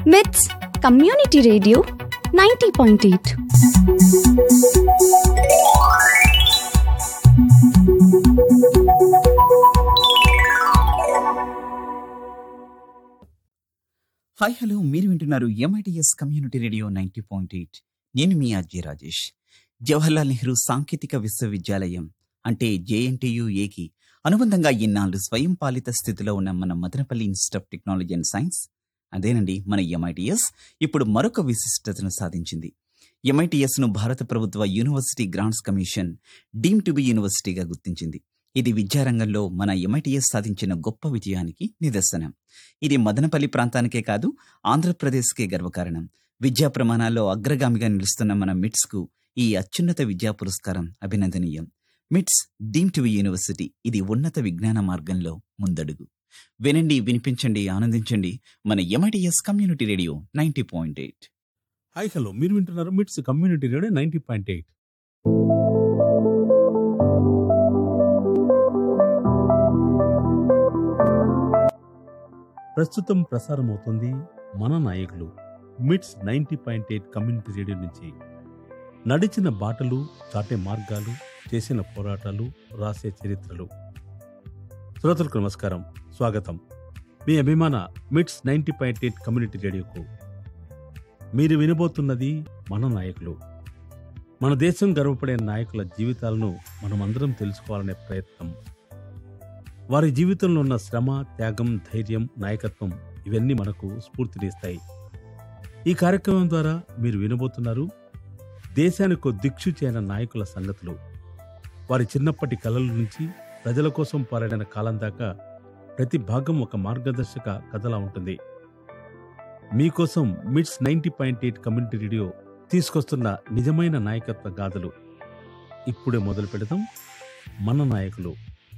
మిట్స్ community radio ninety point eight hi hello మీరు వింటున్నారు MITS community radio ninety point eight నేను మీ అజయ్ రాజేష్ జవహర్లాల్ నెహ్రూ సాంకేతిక విశ్వవిద్యాలయం అంటే జేఎన్టీయు ఏకి అనుబంధంగా ఇన్నాళ్ళు స్వయం పాలిత స్థితిలో ఉన్న మన Madanapalle institute of technology and science అదేనండి మన ఎంఐటిఎస్ ఇప్పుడు మరొక విశిష్టతను సాధించింది ఎంఐటిఎస్ ను భారత ప్రభుత్వ university grants commission deem to be యూనివర్సిటీగా గుర్తించింది ఇది విద్యారంగంలో మన ఎంఐటిఎస్ సాధించిన గొప్ప విజయానికి నిదర్శనం ఇది మదనపల్లి ప్రాంతానికే కాదు ఆంధ్రప్రదేశ్కే గర్వకారణం విద్యా ప్రమాణాల్లో అగ్రగామిగా నిలుస్తున్న మన మిట్స్ కు ఈ అత్యున్నత విద్యా పురస్కారం అభినందనీయం మిట్స్ డీమ్ టు యూనివర్సిటీ ఇది ఉన్నత విజ్ఞాన మార్గంలో ముందడుగు వినండి వినిపించండి ఆనందించండి మన MITS community radio ninety point eight hi hello మీరు వింటున్నారు MITS community radio ninety point eight ప్రస్తుతం ప్రసారం అవుతుంది మన నాయకులు MITS ninety point eight community radio నుంచి నడిచిన బాటలు చాటే మార్గాలు చేసిన పోరాటాలు రాసే చరిత్రలు శ్రోతలకు నమస్కారం స్వాగతం మీ అభిమాన MITS ninety point eight community రేడియోకు మీరు వినబోతున్నది మన నాయకులు మన దేశం గర్వపడే నాయకుల జీవితాలను మనమందరం తెలుసుకోవాలనే ప్రయత్నం వారి జీవితంలో ఉన్న శ్రమ త్యాగం ధైర్యం నాయకత్వం ఇవన్నీ మనకు స్ఫూర్తినిస్తాయి ఈ కార్యక్రమం ద్వారా మీరు వినబోతున్నారు దేశానికి దిక్షు చేయన నాయకుల సంగతులు వారి చిన్నప్పటి కలల నుంచి ప్రజల కోసం పోరాడిన కాలం దాకా ప్రతి భాగం ఒక మార్గదర్శక కథలా ఉంటుంది మీకోసం MITS ninety point eight community radio తీసుకొస్తున్న నిజమైన నాయకత్వ గాథలు ఇప్పుడే మొదలు పెడదాం మన నాయకులు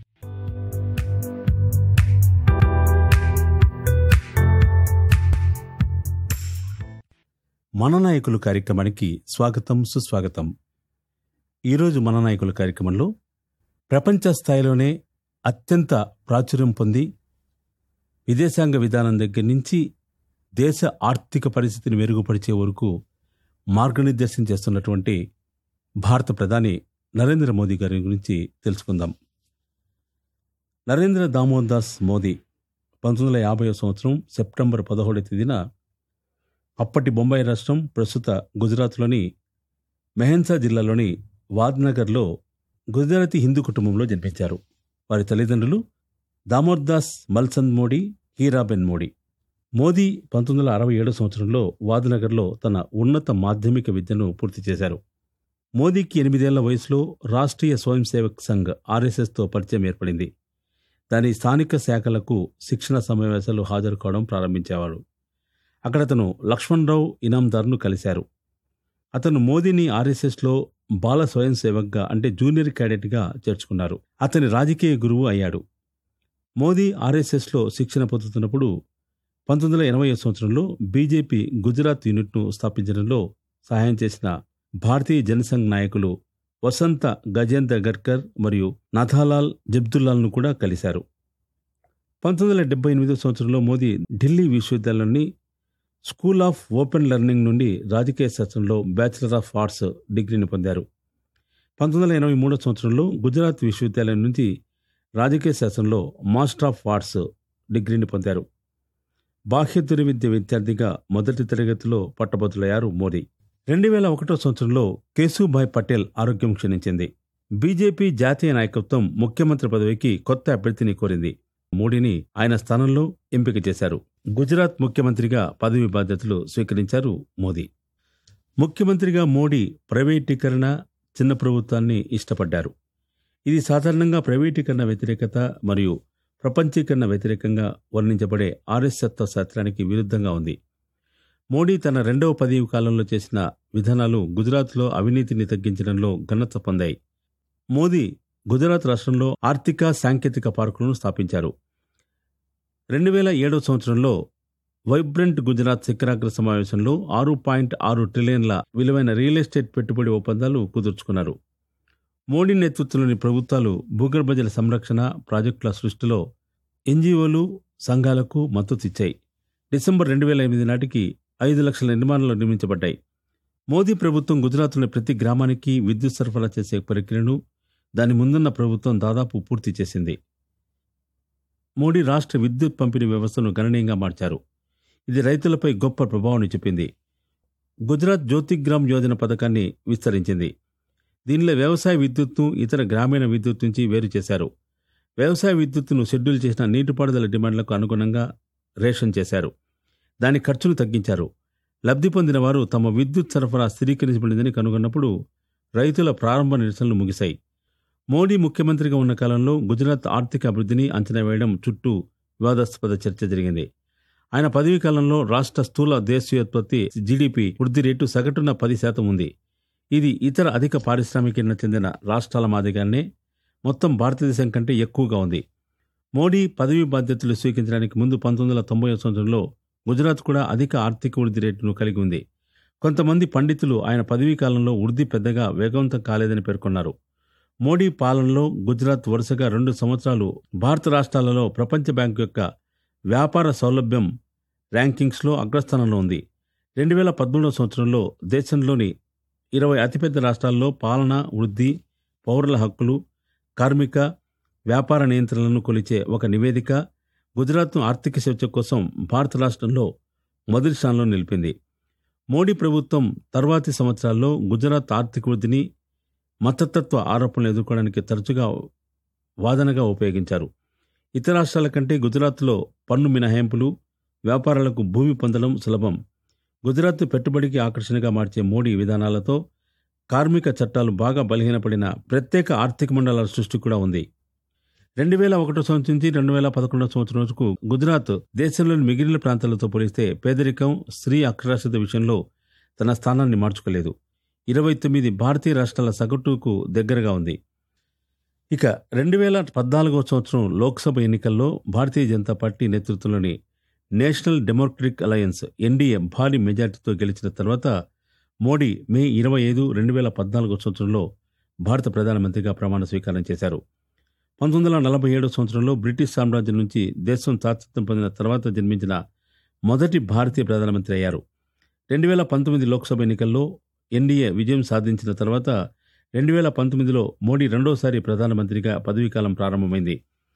మన నాయకులు కార్యక్రమానికి స్వాగతం సుస్వాగతం ఈరోజు మన నాయకుల కార్యక్రమంలో ప్రపంచ స్థాయిలోనే అత్యంత ప్రాచుర్యం పొంది విదేశాంగ విధానం దగ్గర నుంచి దేశ ఆర్థిక పరిస్థితిని మెరుగుపరిచే వరకు మార్గనిర్దేశం చేస్తున్నటువంటి భారత ప్రధాని నరేంద్ర మోదీ గారి గురించి తెలుసుకుందాం నరేంద్ర దామోదర్ దాస్ మోదీ పంతొమ్మిది వందల యాభై సంవత్సరం సెప్టెంబర్ పదహోడవ తేదీన అప్పటి బొంబాయి రాష్ట్రం ప్రస్తుత గుజరాత్లోని మెహన్సా జిల్లాలోని వాద్నగర్లో గుజరాతీ హిందూ కుటుంబంలో జన్మించారు వారి తల్లిదండ్రులు దామోర్దాస్ మల్సంద్ మోడీ హీరాబెన్ మోడీ మోదీ పంతొమ్మిది వందల అరవై ఏడో సంవత్సరంలో వాద్నగర్లో తన ఉన్నత మాధ్యమిక విద్యను పూర్తి చేశారు మోదీకి ఎనిమిదేళ్ల వయసులో రాష్ట్రీయ స్వయం సేవక్ సంఘ్ ఆర్ఎస్ఎస్తో పరిచయం ఏర్పడింది దాని స్థానిక శాఖలకు శిక్షణ సమావేశాలు హాజరు కావడం ప్రారంభించేవాడు అక్కడ అతను లక్ష్మణరావు ఇనాందార్ను కలిశారు అతను మోదీని ఆర్ఎస్ఎస్లో బాల స్వయం సేవక్గా అంటే జూనియర్ క్యాడెట్గా చేర్చుకున్నారు అతని రాజకీయ గురువు అయ్యాడు మోదీ ఆర్ఎస్ఎస్లో శిక్షణ పొందుతున్నప్పుడు పంతొమ్మిది వందల ఎనభై సంవత్సరంలో బీజేపీ గుజరాత్ యూనిట్ను స్థాపించడంలో సహాయం చేసిన భారతీయ జనసంఘ్ నాయకులు వసంత గజేంద్ర గడ్కర్ మరియు నథాలాల్ జబ్దుల్లాల్ను కూడా కలిశారు పంతొమ్మిది వందల డెబ్బై ఎనిమిదో సంవత్సరంలో మోదీ ఢిల్లీ విశ్వవిద్యాలయంలోని స్కూల్ ఆఫ్ ఓపెన్ లెర్నింగ్ నుండి రాజకీయ శాస్త్రంలో బ్యాచిలర్ ఆఫ్ ఆర్ట్స్ డిగ్రీని పొందారు పంతొమ్మిది వందల ఎనభై మూడో సంవత్సరంలో గుజరాత్ విశ్వవిద్యాలయం నుంచి రాజకీయ శాస్త్రంలో మాస్టర్ ఆఫ్ ఆర్ట్స్ డిగ్రీని పొందారు బాహ్య విద్య విద్యార్థిగా మొదటి తరగతిలో పట్టభద్రులయ్యారు మోదీ రెండు వేల ఒకటో సంవత్సరంలో కేశుభాయ్ పటేల్ ఆరోగ్యం క్షీణించింది బీజేపీ జాతీయ నాయకత్వం ముఖ్యమంత్రి పదవికి కొత్త అభ్యర్థిని కోరింది మోడీని ఆయన స్థానంలో ఎంపిక చేశారు గుజరాత్ ముఖ్యమంత్రిగా పదవి బాధ్యతలు స్వీకరించారు మోదీ ముఖ్యమంత్రిగా మోడీ ప్రైవేటీకరణ చిన్న ప్రభుత్వాన్ని ఇష్టపడ్డారు ఇది సాధారణంగా ప్రైవేటీకరణ వ్యతిరేకత మరియు ప్రపంచీకరణ వ్యతిరేకంగా వర్ణించబడే ఆర్ఎస్ శాస్త్రానికి విరుద్ధంగా ఉంది మోడీ తన రెండవ పదవి కాలంలో చేసిన విధానాలు గుజరాత్లో అవినీతిని తగ్గించడంలో ఘనత పొందాయి మోదీ గుజరాత్ రాష్ట్రంలో ఆర్థిక సాంకేతిక పార్కులను స్థాపించారు రెండు వేల ఏడవ సంవత్సరంలో వైబ్రెంట్ గుజరాత్ శిఖరాగ్ర సమావేశంలో ఆరు పాయింట్ ఆరు ట్రిలియన్ల విలువైన రియల్ ఎస్టేట్ పెట్టుబడి ఒప్పందాలు కుదుర్చుకున్నారు మోడీ నేతృత్వంలోని ప్రభుత్వాలు భూగర్భ జల సంరక్షణ ప్రాజెక్టుల సృష్టిలో ఎన్జీఓలు సంఘాలకు మద్దతు ఇచ్చాయి డిసెంబర్ రెండు వేల ఎనిమిది నాటికి ఐదు లక్షల నిర్మాణాలు నిర్మించబడ్డాయి మోదీ ప్రభుత్వం గుజరాత్లోని ప్రతి గ్రామానికి విద్యుత్ సరఫరా చేసే ప్రక్రియను దాని ముందున్న ప్రభుత్వం దాదాపు పూర్తి చేసింది మోడీ రాష్ట్ర విద్యుత్ పంపిణీ వ్యవస్థను గణనీయంగా మార్చారు ఇది రైతులపై గొప్ప ప్రభావాన్ని చూపింది గుజరాత్ జ్యోతిగ్రామ్ యోజన పథకాన్ని విస్తరించింది దీనిలో వ్యవసాయ విద్యుత్ను ఇతర గ్రామీణ విద్యుత్ నుంచి వేరు చేశారు వ్యవసాయ విద్యుత్తును షెడ్యూల్ చేసిన నీటిపారుదల డిమాండ్లకు అనుగుణంగా రేషన్ చేశారు దాని ఖర్చును తగ్గించారు లబ్ధి పొందిన వారు తమ విద్యుత్ సరఫరా స్థిరీకరించబడిందని కనుగొన్నప్పుడు రైతుల ప్రారంభ నిరసనలు ముగిశాయి మోడీ ముఖ్యమంత్రిగా ఉన్న కాలంలో గుజరాత్ ఆర్థిక అభివృద్ధిని అంచనా వేయడం చుట్టూ వివాదాస్పద చర్చ జరిగింది ఆయన పదవీ కాలంలో రాష్ట్ర స్థూల దేశీయోత్పత్తి జీడిపి వృద్ధి రేటు సగటున పది శాతం ఉంది ఇది ఇతర అధిక పారిశ్రామికీకరణ చెందిన రాష్ట్రాల మాదిరిగానే మొత్తం భారతదేశం కంటే ఎక్కువగా ఉంది మోడీ పదవీ బాధ్యతలు స్వీకరించడానికి ముందు పంతొమ్మిది వందల తొంభై సంవత్సరంలో గుజరాత్ కూడా అధిక ఆర్థిక వృద్ధి రేటును కలిగి ఉంది కొంతమంది పండితులు ఆయన పదవీ కాలంలో వృద్ధి పెద్దగా వేగవంతం కాలేదని పేర్కొన్నారు మోడీ పాలనలో గుజరాత్ వరుసగా రెండు సంవత్సరాలు భారత రాష్ట్రాలలో ప్రపంచ బ్యాంకు యొక్క వ్యాపార సౌలభ్యం ర్యాంకింగ్స్లో అగ్రస్థానంలో ఉంది రెండు వేల పదమూడవ సంవత్సరంలో దేశంలోని ఇరవై అతిపెద్ద రాష్ట్రాల్లో పాలన వృద్ధి పౌరుల హక్కులు కార్మిక వ్యాపార నియంత్రణలను కొలిచే ఒక నివేదిక గుజరాత్ను ఆర్థిక స్వేచ్ఛ కోసం భారత రాష్ట్రంలో మొదటి స్థానంలో నిలిపింది మోడీ ప్రభుత్వం తర్వాతి సంవత్సరాల్లో గుజరాత్ ఆర్థిక వృద్ధిని మతతత్వ ఆరోపణలు ఎదుర్కోవడానికి తరచుగా వాదనగా ఉపయోగించారు ఇతర రాష్ట్రాల కంటే గుజరాత్లో పన్ను మినహాయింపులు వ్యాపారాలకు భూమి పొందడం సులభం గుజరాత్ పెట్టుబడికి ఆకర్షణగా మార్చే మోడీ విధానాలతో కార్మిక చట్టాలు బాగా బలహీనపడిన ప్రత్యేక ఆర్థిక మండలాల సృష్టి కూడా ఉంది రెండు వేల ఒకటో సంవత్సరం నుంచి రెండు వేల పదకొండవ సంవత్సరం వరకు గుజరాత్ దేశంలోని మిగిలిన ప్రాంతాలతో పోలిస్తే పేదరికం స్త్రీ అక్షరాస్యత విషయంలో తన స్థానాన్ని మార్చుకోలేదు ఇరవై తొమ్మిది భారతీయ రాష్ట్రాల సగటుకు దగ్గరగా ఉంది ఇక రెండు వేల పద్నాలుగో సంవత్సరం లోక్సభ ఎన్నికల్లో భారతీయ జనతా పార్టీ నేతృత్వంలోని నేషనల్ డెమోక్రటిక్ అలయన్స్ ఎన్డీఏ భారీ మెజార్టీతో గెలిచిన తర్వాత మోడీ మే ఇరవై ఐదు రెండు వేల పద్నాలుగో సంవత్సరంలో భారత ప్రధానమంత్రిగా ప్రమాణ స్వీకారం చేశారు పంతొమ్మిది వందల నలభై ఏడో సంవత్సరంలో బ్రిటిష్ సామ్రాజ్యం నుంచి దేశం స్వాతంత్ర్యం పొందిన తర్వాత జన్మించిన మొదటి భారతీయ ప్రధానమంత్రి అయ్యారు రెండు వేల పంతొమ్మిది లోక్సభ ఎన్నికల్లో ఎన్డీఏ విజయం సాధించిన తర్వాత రెండు వేల పంతొమ్మిదిలో మోడీ రెండోసారి ప్రధానమంత్రిగా పదవీకాలం ప్రారంభమైంది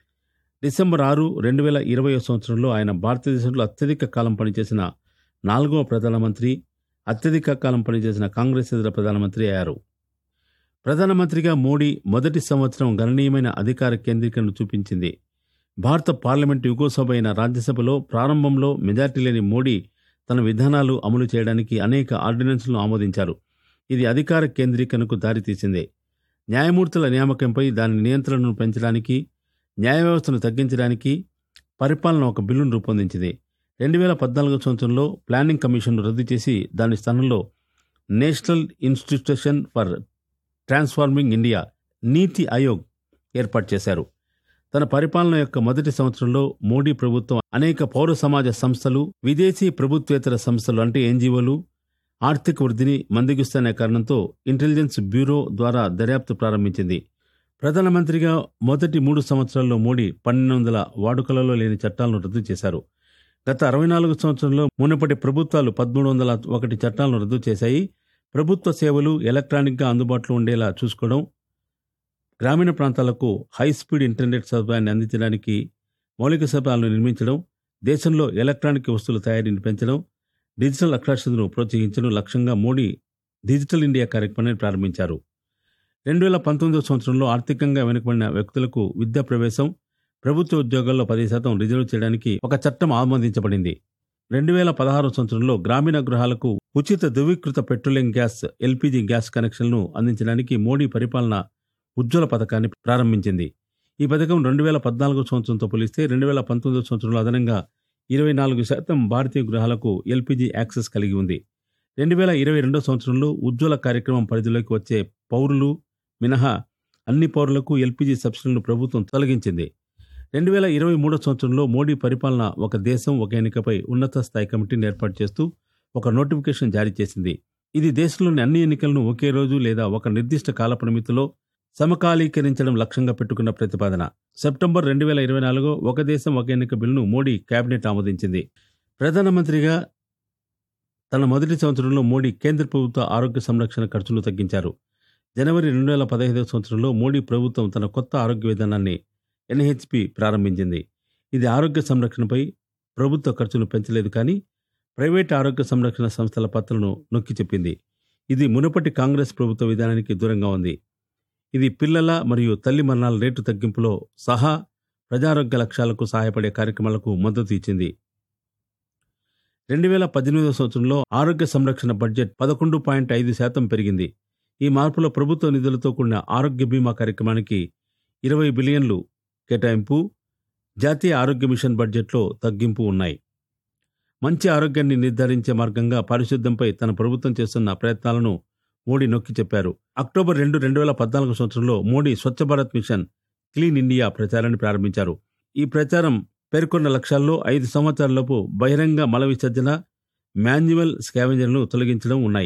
డిసెంబర్ ఆరు రెండు వేల ఇరవై సంవత్సరంలో ఆయన భారతదేశంలో అత్యధిక కాలం పనిచేసిన నాలుగవ ప్రధానమంత్రి అత్యధిక కాలం పనిచేసిన కాంగ్రెస్ ఇతర ప్రధానమంత్రి అయ్యారు ప్రధానమంత్రిగా మోడీ మొదటి సంవత్సరం గణనీయమైన అధికార కేంద్రీకరణను చూపించింది భారత పార్లమెంటు యుగోసభ అయిన రాజ్యసభలో ప్రారంభంలో మెజార్టీ లేని మోడీ తన విధానాలు అమలు చేయడానికి అనేక ఆర్డినెన్స్లను ఆమోదించారు ఇది అధికార కేంద్రీకరణకు దారితీసింది న్యాయమూర్తుల నియామకంపై దాని నియంత్రణను పెంచడానికి న్యాయ వ్యవస్థను తగ్గించడానికి పరిపాలన ఒక బిల్లును రూపొందించింది రెండు వేల పద్నాలుగో సంవత్సరంలో ప్లానింగ్ కమిషన్ను రద్దు చేసి దాని స్థానంలో national institution for transforming India NITI Aayog ఏర్పాటు చేశారు తన పరిపాలన యొక్క మొదటి సంవత్సరంలో మోడీ ప్రభుత్వం అనేక పౌర సమాజ సంస్థలు విదేశీ ప్రభుత్వేతర సంస్థలు అంటే ఎన్జిఓలు ఆర్థిక వృద్ధిని మందగిస్తున్న కారణంతో ఇంటెలిజెన్స్ బ్యూరో ద్వారా దర్యాప్తు ప్రారంభించింది ప్రధానమంత్రిగా మొదటి మూడు సంవత్సరాల్లో మోడీ పన్నెండు వందల వాడుకలలో లేని చట్టాలను రద్దు చేశారు గత అరవై నాలుగు సంవత్సరంలో మునుపటి ప్రభుత్వాలు పదమూడు వందల ఒకటి చట్టాలను రద్దు చేశాయి ప్రభుత్వ సేవలు ఎలక్ట్రానిక్గా అందుబాటులో ఉండేలా చూసుకోవడం గ్రామీణ ప్రాంతాలకు హై స్పీడ్ ఇంటర్నెట్ సదుపాయాన్ని అందించడానికి మౌలిక సదుపాయాలను నిర్మించడం దేశంలో ఎలక్ట్రానిక్ వస్తువుల తయారీని పెంచడం డిజిటల్ అక్షరాస్యతను ప్రోత్సహించడం లక్ష్యంగా మోడీ డిజిటల్ ఇండియా కార్యక్రమాన్ని ప్రారంభించారు రెండు వేల పంతొమ్మిదో సంవత్సరంలో ఆర్థికంగా వెనుకబడిన వ్యక్తులకు విద్యా ప్రవేశం ప్రభుత్వ ఉద్యోగాల్లో పది శాతం రిజర్వ్ చేయడానికి ఒక చట్టం ఆమోదించబడింది రెండు వేల పదహారు సంవత్సరంలో గ్రామీణ గృహాలకు ఉచిత ధృవీకృత పెట్రోలియం గ్యాస్ ఎల్పీజీ గ్యాస్ కనెక్షన్లను అందించడానికి మోడీ పరిపాలన ఉజ్వల పథకాన్ని ప్రారంభించింది ఈ పథకం రెండు వేల పద్నాలుగు సంవత్సరంతో పోలిస్తే రెండు వేల పంతొమ్మిదో సంవత్సరంలో అదనంగా ఇరవై నాలుగు శాతం భారతీయ గృహాలకు ఎల్పీజీ యాక్సెస్ కలిగి ఉంది రెండు వేల ఇరవై రెండో సంవత్సరంలో ఉజ్వల కార్యక్రమం పరిధిలోకి వచ్చే పౌరులు మినహా అన్ని పౌరులకు ఎల్పీజీ సబ్సిడీలను ప్రభుత్వం తొలగించింది రెండు వేల ఇరవై మూడో సంవత్సరంలో మోడీ పరిపాలన ఒక దేశం ఒక ఎన్నికపై ఉన్నత స్థాయి కమిటీని ఏర్పాటు చేస్తూ ఒక నోటిఫికేషన్ జారీ చేసింది ఇది దేశంలోని అన్ని ఎన్నికలను ఒకే రోజు లేదా ఒక నిర్దిష్ట కాల పరిమితిలో సమకాలీకరించడం లక్ష్యంగా పెట్టుకున్న ప్రతిపాదన సెప్టెంబర్ రెండు వేల ఇరవై నాలుగు ఒక దేశం ఒక ఎన్నిక బిల్లును మోడీ కేబినెట్ ఆమోదించింది ప్రధానమంత్రిగా తన మొదటి సంవత్సరంలో మోడీ కేంద్ర ప్రభుత్వ ఆరోగ్య సంరక్షణ ఖర్చులు తగ్గించారు జనవరి రెండు వేల పదహైదవ సంవత్సరంలో మోడీ ప్రభుత్వం తన కొత్త ఆరోగ్య విధానాన్ని ఎన్హెచ్పి ప్రారంభించింది ఇది ఆరోగ్య సంరక్షణపై ప్రభుత్వ ఖర్చును పెంచలేదు కానీ ప్రైవేట్ ఆరోగ్య సంరక్షణ సంస్థల పత్రను నొక్కి చెప్పింది ఇది మునుపటి కాంగ్రెస్ ప్రభుత్వ విధానానికి దూరంగా ఉంది ఇది పిల్లల మరియు తల్లి మరణాల రేటు తగ్గింపులో సహా ప్రజారోగ్య లక్ష్యాలకు సహాయపడే కార్యక్రమాలకు మద్దతు ఇచ్చింది రెండు వేల పద్దెనిమిదవ సంవత్సరంలో ఆరోగ్య సంరక్షణ బడ్జెట్ పదకొండు పాయింట్ ఐదు శాతం పెరిగింది ఈ మార్పులో ప్రభుత్వ నిధులతో కూడిన ఆరోగ్య బీమా కార్యక్రమానికి ఇరవై బిలియన్లు కేటాయింపు జాతీయ ఆరోగ్య మిషన్ బడ్జెట్లో తగ్గింపు ఉన్నాయి మంచి ఆరోగ్యాన్ని నిర్ధారించే మార్గంగా పారిశుద్ధ్యంపై తన ప్రభుత్వం చేస్తున్న ప్రయత్నాలను మోడీ నొక్కి చెప్పారు అక్టోబర్ రెండు రెండు వేల పద్నాలుగు సంవత్సరంలో Modi Swachh Bharat mission clean India ప్రచారాన్ని ప్రారంభించారు ఈ ప్రచారం పేర్కొన్న లక్ష్యాల్లో ఐదు సంవత్సరాలలోపు బహిరంగ మల విసర్జన మాన్యువల్ స్కావెంజర్లను తొలగించడం ఉన్నాయి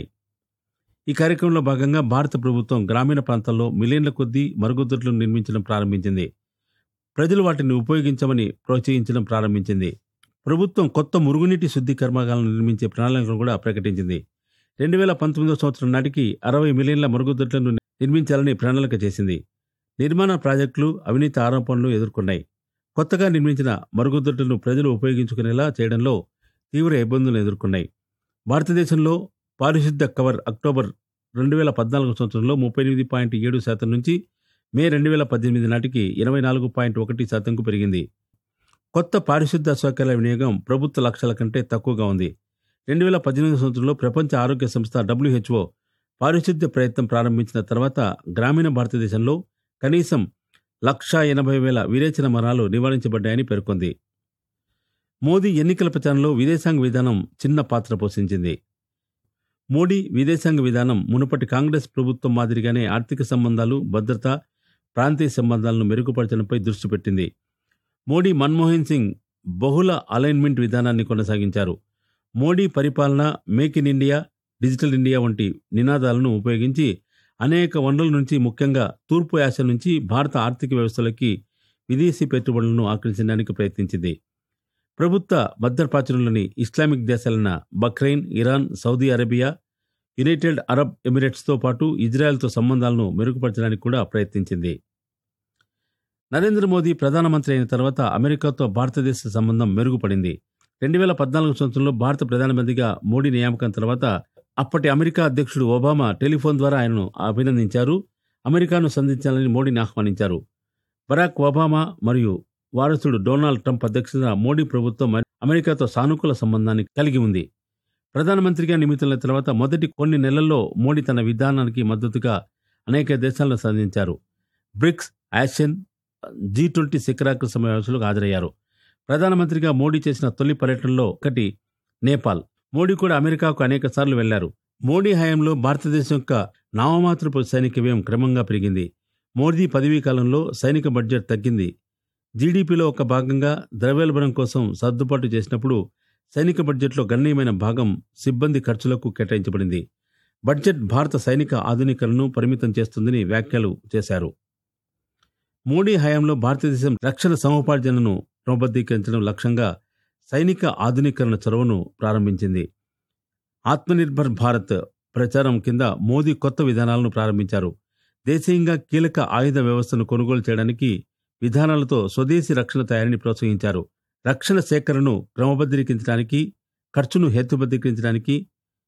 ఈ కార్యక్రమంలో భాగంగా భారత ప్రభుత్వం గ్రామీణ ప్రాంతాల్లో మిలియన్ల కొద్దీ మరుగుదొడ్లను నిర్మించడం ప్రారంభించింది ప్రజలు వాటిని ఉపయోగించమని ప్రోత్సహించడం ప్రారంభించింది ప్రభుత్వం కొత్త మురుగునీటి శుద్ధి కర్మాగాలను నిర్మించే ప్రణాళికను కూడా ప్రకటించింది రెండు వేల పంతొమ్మిదో సంవత్సరం నాటికి అరవై మిలియన్ల మరుగుదొడ్లను నిర్మించాలని ప్రణాళిక చేసింది నిర్మాణ ప్రాజెక్టులు అవినీతి ఆరోపణలు ఎదుర్కొన్నాయి కొత్తగా నిర్మించిన మరుగుదొడ్లను ప్రజలు ఉపయోగించుకునేలా చేయడంలో తీవ్ర ఇబ్బందులు ఎదుర్కొన్నాయి భారతదేశంలో పారిశుద్ధ్య కవర్ అక్టోబర్ రెండు వేల పద్నాలుగు సంవత్సరంలో ముప్పై ఎనిమిది పాయింట్ ఏడు శాతం నుంచి మే రెండు వేల పద్దెనిమిది నాటికి ఇరవై నాలుగు పాయింట్ ఒకటి శాతంకు పెరిగింది కొత్త పారిశుద్ధ్య సౌకర్యాల వినియోగం ప్రభుత్వ లక్ష్యాల కంటే తక్కువగా ఉంది రెండు వేల పద్దెనిమిది సంవత్సరంలో ప్రపంచ ఆరోగ్య సంస్థ డబ్ల్యూహెచ్ఓ పారిశుద్ధ్య ప్రయత్నం ప్రారంభించిన తర్వాత గ్రామీణ భారతదేశంలో కనీసం లక్షా ఎనభై వేల విరేచన మరణాలు నివారించబడ్డాయని పేర్కొంది మోదీ ఎన్నికల ప్రచారంలో విదేశాంగ విధానం చిన్న పాత్ర పోషించింది మోడీ విదేశాంగ విధానం మునుపటి కాంగ్రెస్ ప్రభుత్వం మాదిరిగానే ఆర్థిక సంబంధాలు భద్రత ప్రాంతీయ సంబంధాలను మెరుగుపరచడంపై దృష్టి పెట్టింది మోడీ మన్మోహన్ సింగ్ బహుళ అలైన్మెంట్ విధానాన్ని కొనసాగించారు మోడీ పరిపాలన make in India digital India వంటి నినాదాలను ఉపయోగించి అనేక వనరుల నుంచి ముఖ్యంగా తూర్పు ఆసియా నుంచి భారత ఆర్థిక వ్యవస్థలకి విదేశీ పెట్టుబడులను ఆకర్షించడానికి ప్రయత్నించింది ప్రభుత్వ భద్రప్రాచుర్యంలోని ఇస్లామిక్ దేశాలైన Bahrain Iran Saudi Arabia United Arab ఎమిరేట్స్తో పాటు ఇజ్రాయెల్తో సంబంధాలను మెరుగుపరచడానికి కూడా ప్రయత్నించింది నరేంద్ర మోదీ ప్రధానమంత్రి అయిన తర్వాత అమెరికాతో భారతదేశ సంబంధం మెరుగుపడింది రెండు వేల పద్నాలుగు సంవత్సరంలో భారత ప్రధానమంత్రిగా మోడీ నియామకం తర్వాత అప్పటి అమెరికా అధ్యక్షుడు ఒబామా టెలిఫోన్ ద్వారా ఆయనను అభినందించారు అమెరికాను సంధించాలని మోడీని ఆహ్వానించారు బరాక్ ఒబామా మరియు వారసుడు డొనాల్డ్ ట్రంప్ అధ్యక్షతన మోడీ ప్రభుత్వం అమెరికాతో సానుకూల సంబంధాన్ని కలిగి ఉంది ప్రధానమంత్రిగా నియమితులైన తర్వాత మొదటి కొన్ని నెలల్లో మోడీ తన విధానానికి మద్దతుగా అనేక దేశాలను సాధించారు బ్రిక్స్ ఆసియన్ జీ ట్వంటీ శిఖరాగ్ర సమావేశాలకు హాజరయ్యారు ప్రధానమంత్రిగా మోడీ చేసిన తొలి పర్యటనలో ఒకటి నేపాల్ మోడీ కూడా అమెరికాకు అనేక సార్లు వెళ్లారు మోడీ హయాంలో భారతదేశం యొక్క నామమాత్రపు సైనిక వ్యయం క్రమంగా పెరిగింది మోదీ పదవీ కాలంలో సైనిక బడ్జెట్ తగ్గింది జీడీపీలో ఒక భాగంగా ద్రవ్యోల్బణం కోసం సర్దుబాటు చేసినప్పుడు సైనిక బడ్జెట్లో గణనీయమైన భాగం సిబ్బంది ఖర్చులకు కేటాయించబడింది బడ్జెట్ భారత సైనిక ఆధునీకరణను పరిమితం చేస్తుందని వ్యాఖ్యలు చేశారు మోడీ హయాంలో భారతదేశం రక్షణ సముపార్జనను క్రమబద్ధీకరించడం లక్ష్యంగా సైనిక ఆధునీకరణ చొరవను ప్రారంభించింది ఆత్మనిర్భర్ భారత్ ప్రచారం కింద మోదీ కొత్త విధానాలను ప్రారంభించారు దేశీయంగా కీలక ఆయుధ వ్యవస్థను కొనుగోలు చేయడానికి విధానాలతో స్వదేశీ రక్షణ తయారీని ప్రోత్సహించారు రక్షణ సేకరణను క్రమబద్ధీకరించడానికి ఖర్చును హేతుబద్ధీకరించడానికి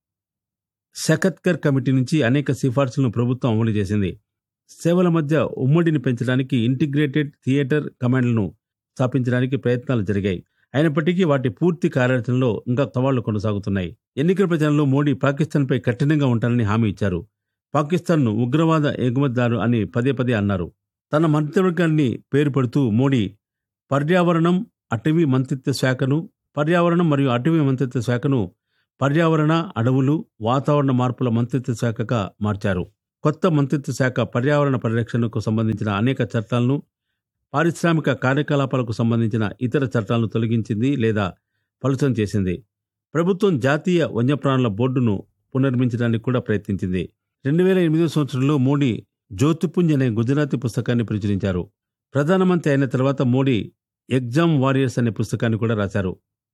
శకత్కర్ కమిటీ నుంచి అనేక సిఫార్సులను ప్రభుత్వం అమలు చేసింది సేవల మధ్య ఉమ్మడిని పెంచడానికి ఇంటిగ్రేటెడ్ థియేటర్ కమాండ్లను స్థాపించడానికి ప్రయత్నాలు జరిగాయి అయినప్పటికీ వాటి పూర్తి కార్యాచరణలో ఇంకా సవాళ్లు కొనసాగుతున్నాయి ఎన్నికల ప్రచారంలో మోడీ పాకిస్తాన్పై కఠినంగా ఉంటానని హామీ ఇచ్చారు పాకిస్తాన్ను ఉగ్రవాద ఎగుమతిదారు అని పదే పదే అన్నారు తన మంత్రివర్గాన్ని పేరు పెడుతూ మోడీ పర్యావరణం అటవీ మంత్రిత్వ శాఖను పర్యావరణం మరియు అటవీ మంత్రిత్వ శాఖను పర్యావరణ అడవులు వాతావరణ మార్పుల మంత్రిత్వ శాఖగా మార్చారు కొత్త మంత్రిత్వ శాఖ పర్యావరణ పరిరక్షణకు సంబంధించిన అనేక చట్టాలను పారిశ్రామిక కార్యకలాపాలకు సంబంధించిన ఇతర చట్టాలను తొలగించింది లేదా పలుచన చేసింది ప్రభుత్వం జాతీయ వన్యప్రాణుల బోర్డును పునర్మించడానికి కూడా ప్రయత్నించింది రెండు వేల ఎనిమిదో సంవత్సరంలో మోడీ జ్యోతిపుంజ్ అనే గుజరాతీ పుస్తకాన్ని ప్రచురించారు ప్రధానమంత్రి అయిన తర్వాత మోడీ ఎగ్జామ్ వారియర్స్ అనే పుస్తకాన్ని కూడా రాశారు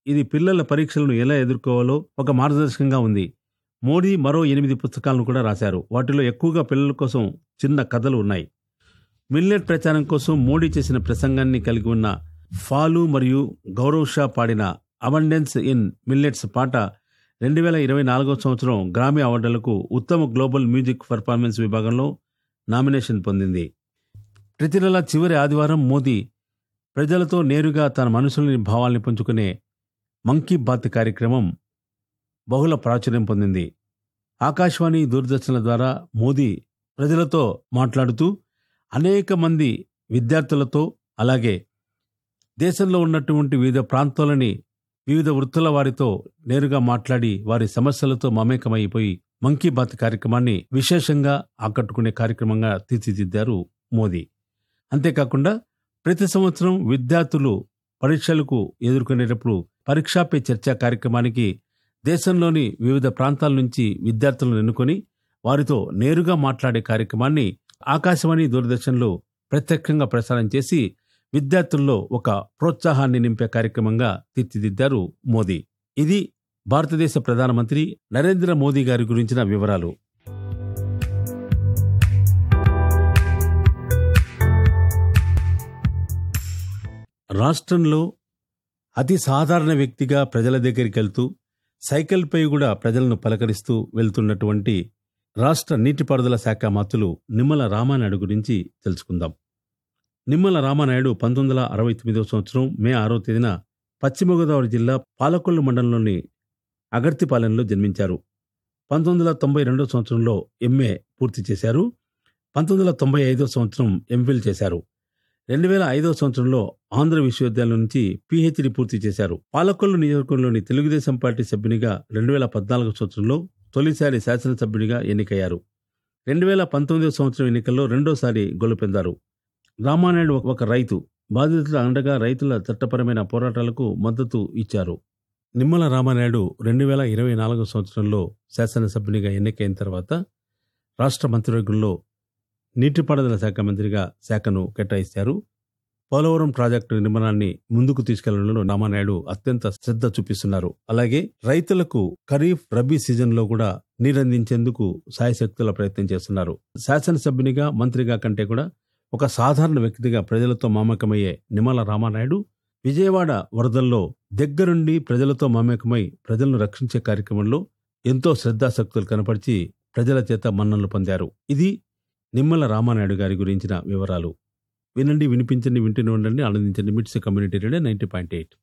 ఇది పిల్లల పరీక్షలను ఎలా ఎదుర్కోవాలో ఒక మార్గదర్శకంగా ఉంది మోడీ మరో ఎనిమిది పుస్తకాలను కూడా రాశారు వాటిలో ఎక్కువగా పిల్లల కోసం చిన్న కథలు ఉన్నాయి మిల్లెట్ ప్రచారం కోసం మోడీ చేసిన ప్రసంగాన్ని కలిగి ఉన్న ఫాలు మరియు గౌరవ్ షా పాడిన అబండెన్స్ ఇన్ మిల్లెట్స్ పాట రెండు వేల ఇరవై నాలుగో సంవత్సరం గ్రామీ అవార్డులకు ఉత్తమ గ్లోబల్ మ్యూజిక్ పర్ఫార్మెన్స్ విభాగంలో నామినేషన్ పొందింది ప్రతి నెల చివరి ఆదివారం మోదీ ప్రజలతో నేరుగా తన మనసులోని భావాల్ని పంచుకునే మంకీ బాత్ కార్యక్రమం బహుళ ప్రాచుర్యం పొందింది ఆకాశవాణి దూరదర్శన్ల ద్వారా మోదీ ప్రజలతో మాట్లాడుతూ అనేక మంది విద్యార్థులతో అలాగే దేశంలో ఉన్నటువంటి వివిధ ప్రాంతాలని వివిధ వృత్తుల వారితో నేరుగా మాట్లాడి వారి సమస్యలతో మమేకమైపోయి మంకీ బాత్ కార్యక్రమాన్ని విశేషంగా ఆకట్టుకునే కార్యక్రమంగా తీర్చిదిద్దారు మోదీ అంతేకాకుండా ప్రతి సంవత్సరం విద్యార్థులు పరీక్షలకు ఎదుర్కొనేటప్పుడు పరీక్షా పే చర్చ కార్యక్రమానికి దేశంలోని వివిధ ప్రాంతాల నుంచి విద్యార్థులను ఎన్నుకొని వారితో నేరుగా మాట్లాడే కార్యక్రమాన్ని ఆకాశవాణి దూరదర్శన్లో ప్రత్యక్షంగా ప్రసారం చేసి విద్యార్థుల్లో ఒక ప్రోత్సాహాన్ని నింపే కార్యక్రమంగా తీర్చిదిద్దారు మోదీ ఇది భారతదేశ ప్రధానమంత్రి నరేంద్ర మోదీ గారి గురించిన వివరాలు రాష్ట్రంలో అతి సాధారణ వ్యక్తిగా ప్రజల దగ్గరికి వెళ్తూ సైకిల్పై కూడా ప్రజలను పలకరిస్తూ వెళ్తున్నటువంటి రాష్ట్ర నీటిపారుదల శాఖ మంత్రులు నిమ్మల రామానాయుడు గురించి తెలుసుకుందాం నిమ్మల రామానాయుడు పంతొమ్మిది వందల అరవై తొమ్మిదవ సంవత్సరం మే ఆరో తేదీన పశ్చిమ గోదావరి జిల్లా పాలకొల్లు మండలంలోని అగర్తిపాలెంలో జన్మించారు పంతొమ్మిది వందల తొంభై రెండవ సంవత్సరంలో ఎంఏ పూర్తి చేశారు పంతొమ్మిది వందల తొంభై ఐదో సంవత్సరం ఎంఫిల్ చేశారు రెండు వేల ఐదో సంవత్సరంలో ఆంధ్ర విశ్వవిద్యాలయం నుంచి పీహెచ్డీ పూర్తి చేశారు పాలకొల్లు నియోజకవర్గంలోని తెలుగుదేశం పార్టీ సభ్యునిగా రెండు వేల పద్నాలుగో సంవత్సరంలో తొలిసారి శాసనసభ్యునిగా ఎన్నికయ్యారు రెండు వేల పంతొమ్మిదో సంవత్సరం ఎన్నికల్లో రెండోసారి గెలుపొందారు రామానాయుడు ఒక రైతు బాధితుల అండగా రైతుల చట్టపరమైన పోరాటాలకు మద్దతు ఇచ్చారు నిమ్మల రామానాయుడు రెండు వేల ఇరవై నాలుగో సంవత్సరంలో శాసనసభ్యునిగా ఎన్నికైన తర్వాత రాష్ట్ర మంత్రివర్గంలో నీటిపారుదల శాఖ మంత్రిగా శాఖను కేటాయిస్తారు పోలవరం ప్రాజెక్టు నిర్మాణాన్ని ముందుకు తీసుకెళ్లడంలో రామానాయుడు అత్యంత శ్రద్ధ చూపిస్తున్నారు అలాగే రైతులకు ఖరీఫ్ రబీ సీజన్లో కూడా నీరందించేందుకు సాయశక్తుల ప్రయత్నం చేస్తున్నారు శాసనసభ్యునిగా మంత్రిగా కంటే కూడా ఒక సాధారణ వ్యక్తిగా ప్రజలతో మమేకమయ్యే నిమ్మల రామానాయుడు విజయవాడ వరదల్లో దగ్గరుండి ప్రజలతో మమేకమై ప్రజలను రక్షించే కార్యక్రమంలో ఎంతో శ్రద్ధాశక్తులు కనపరిచి ప్రజల చేత మన్ననలు పొందారు ఇది నిమ్మల రామానాయుడు గారి గురించిన వివరాలు వినండి వినిపించండి వింటూనే ఉండండి ఆనందించండి MITS community radio ninety point eight